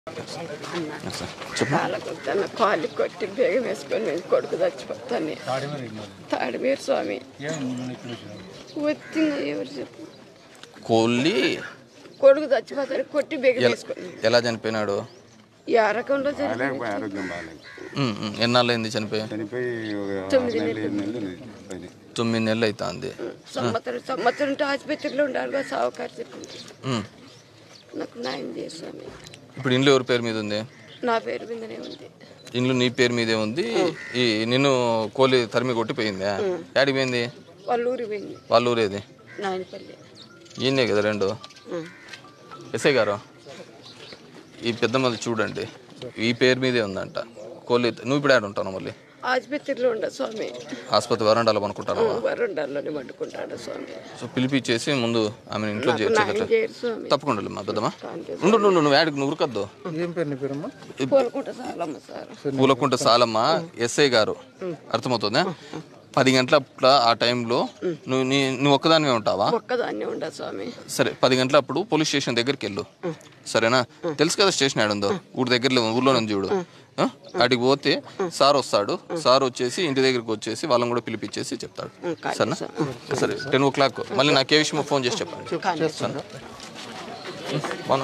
చెప్పు కాళ్ళకొద్దాను కాళ్ళు కొట్టి బేగం వేసుకొని నేను కొడుకు చచ్చిపోతాను తాడిమీరు స్వామి వచ్చింది ఎవరు చెప్పు కోళ్ళి కొడుకు చచ్చిపోతాను కొట్టి బేగం ఎలా- వేసుకొని ఎలా చనిపోయినాడు ఈ ఆ రకంలో జరిగింది లేకపోతే ఆరోగ్యం బాగాలేదు ఉమ్, ఉమ్. ఎన్నాళ్ళైంది చనిపోయి చనిపోయి ఒక ఆరు తొమ్మిది నెలలు ఏడు నెలలు ఉంది పైన తొమ్మిది నెలలు అవుతుంది సంవత్సరం సంవత్సరం ఉంటే ఆసుపత్రిలో ఉండాలి సావుకారు చెప్పింది ఉమ్. నాకు న్యాయం చేయ స్వామి ఇప్పుడు ఇంట్లో ఎవరి పేరు మీద ఉంది నా పేరు మీదనే ఉంది ఇంట్లో నీ పేరు మీదే ఉంది ఈ నిన్ను కోలి తరిమి కొట్టి పోయిందా యాడికి పోయింది వాళ్ళ ఊరి పోయింది వాళ్ళ ఊరేది నాయనపల్లి ఈయనే కదా రెండు ఉం. ఎస్ఐ గారు ఈ పెద్ద మళ్ళీ చూడండి ఈ పేరు మీదే ఉందంట కోలి నువ్వు ఇప్పుడు ఆడ ఉంటాను మళ్ళీ ఆసుపత్రిలో ఉండ స్వామి ఆసుపత్రి వరండాలో పనుకుంటాను వరండాల్లోనే వండుకుంటాడు స్వామి సో పిలిపించేసి ముందు ఆమె ఇంట్లో నాకు చేర్చేదట న్యాయం చేయరు స్వామి తప్పకుండా మా పెద్దమ్మా ఉండు ఉండు, ఉండు నువ్వు యాడికి నువ్వు ఉరకద్దు ఏం పేరు నీ పేరమ్మా కోలుకుంటా చాలమ్మ సార్ పూలకుంట సాలమ్మ ఎస్ఐ గారు అర్థమవుతుందా పది గంటల ఆ టైంలో నువ్వు నీ నువ్వు ఒక్కదానివే ఉంటావా ఒక్కదాన్నే ఉండ స్వామి సరే పది గంటల అప్పుడు పోలీస్ స్టేషన్ దగ్గరికి వెళ్ళు సరేనా తెలుసు కదా స్టేషన్ ఆడుందో ఊరి దగ్గర ఊర్లో నుంచి చూడు ఆ? ఆడికి పోతే సార్ వస్తాడు సార్ వచ్చేసి ఇంటి దగ్గరికి వచ్చేసి వాళ్ళని కూడా పిలిపించేసి చెప్తాడు సరేనా సరే టెన్ ఓ క్లాక్ మళ్ళీ నాకు ఏ విషయమో ఫోన్ చేసి చెప్పండి సరేనా? బాగున్నా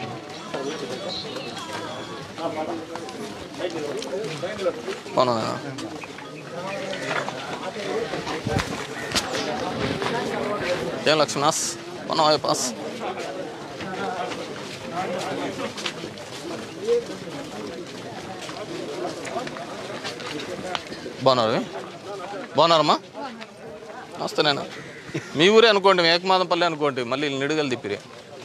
బాగున్నా ఏం లక్ష్మణాస్ బాగున్నావా పాస్ బాగున్నారు బాగున్నారమ్మా నమస్తే నేను మీ ఊరే అనుకోండి మేకమాదంపల్లి అనుకోండి మళ్ళీ నిడుగలు తిప్పిరి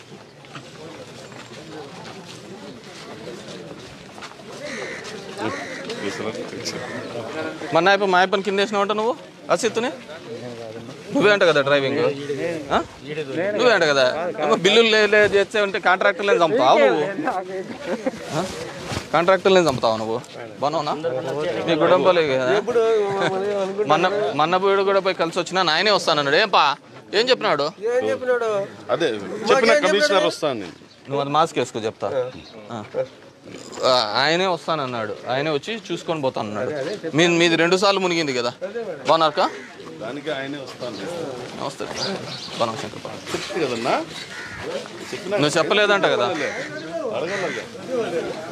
మన నాయప మా ఆయప్పని కింద వేసినావంట నువ్వు అసిత్తుని నువ్వే అంట కదా డ్రైవింగ్ ఆ? నువ్వే అంట కదా ఏమో బిల్లులు లే- లే చేస్తే ఉంటే కాంట్రాక్టర్లే చంపుతావు నువ్వు ఆ? కాంట్రాక్టర్లే చంపుతావు నువ్వు బాగున్నావునా మీ గుడంపలే కదా మన్న మన్నపోయాడు కూడా పోయి కలిసి వచ్చినా నాయనే వస్తానన్నాడు ఏం పా ఏం చెప్పినాడు అదే చెప్పిన కమిషనర్ వస్తాను నేను నువ్వు అది మాస్క్ వేసుకో చెప్తా ఆ. ఆ, ఆయనే వస్తానన్నాడు ఆయనే వచ్చి చూసుకొని పోతానన్నాడు మీ మీది రెండు సార్లు మునిగింది కదా బాగున్నారకా దానికి ఆయనే వస్తాను నమస్తే బాగున్నా శంకర్ బాగున్నా. చెప్తే కదన్నా చెప్పిన నువ్వు చెప్పలేదంట కదా అడగలేదు